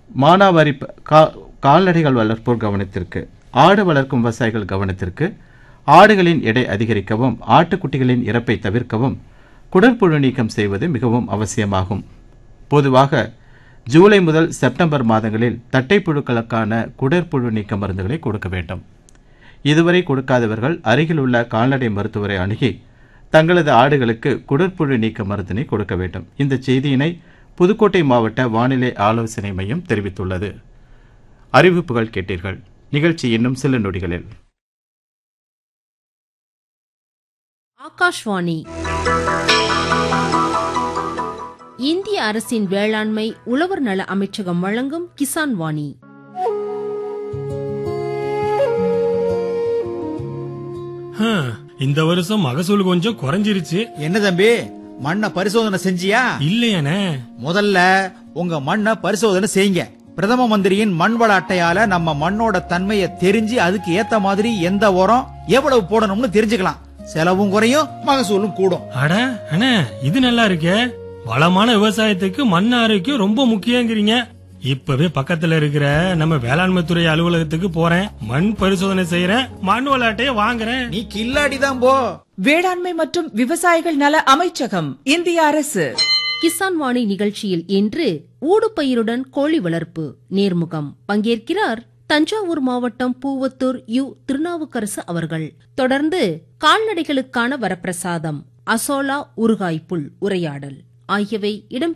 மானாவாரி ப- கா- கால்நடைகள் வளர்ப்போர் கவனத்திற்கு ஆடு வளர்க்கும் விவசாயிகள் கவனத்திற்கு ஆடுகளின் எடை அதிகரிக்கவும் ஆட்டுக்குட்டிகளின் இறப்பை தவிர்க்கவும் குடற்புழு நீக்கம் செய்வது மிகவும் அவசியமாகும் பொதுவாக ஜூலை முதல் செப்டம்பர் மாதங்களில் தட்டைப்புழுக்களுக்கான குடற்புழு நீக்க மருந்துகளை கொடுக்க வேண்டும் இதுவரை கொடுக்காதவர்கள் அருகில் உள்ள கால்நடை மருத்துவரை அணுகி தங்களது ஆடுகளுக்கு குடற்புழு நீக்க மருந்தினை கொடுக்க வேண்டும் இந்த செய்தியினை புதுக்கோட்டை மாவட்ட வானிலை ஆலோசனை மையம் தெரிவித்துள்ளது அறிவிப்புகள் கேட்டீர்கள் நிகழ்ச்சி இன்னும் சில நொடிகளில் ஆகாஷ்வாணி இந்திய அரசின் வேளாண்மை உழவர் நல அமைச்சகம் வழங்கும் கிசான் வாணி ஹம், இந்த வருஷம் மகசூல் கொஞ்சம் குறைஞ்சிருச்சு என்ன தம்பி மண்ணை பரிசோதனை செஞ்சியா இல்லையானே முதல்ல உங்க மண்ணை பரிசோதனை செய்யுங்க பிரதம மந்திரியின் மண் வள அட்டையால நம்ம மண்ணோட தன்மையை தெரிஞ்சு அதுக்கு ஏத்த மாதிரி எந்த உரம் எவ்வளவு போடணும்னு தெரிஞ்சுக்கலாம் செலவும் குறையும் மகசூலும் கூடும் அட அண்ணே இது நல்லா இருக்கே வளமான விவசாயத்துக்கு மண் ஆரோக்கியம் ரொம்ப முக்கியங்கிறீங்க இப்பவே பக்கத்துல இருக்கிற நம்ம வேளாண்மை துறை அலுவலகத்துக்கு போறேன் மண் பரிசோதனை செய்யறேன் மண் விளையாட்டைய வாங்குறேன் நீ கில்லாடி தான் போ வேளாண்மை மற்றும் விவசாயிகள் நல அமைச்சகம் இந்திய அரசு கிசான் வாணி நிகழ்ச்சியில் இன்று ஊடுபயிருடன் கோழி வளர்ப்பு நேர்முகம் பங்கேற்கிறார் தஞ்சாவூர் மாவட்டம் பூவத்தூர் யு திருநாவுக்கரசு அவர்கள் தொடர்ந்து கால்நடைகளுக்கான வரப்பிரசாதம் அசோலா உருகாய்ப்புல் உரையாடல் ஆகியவை இடம்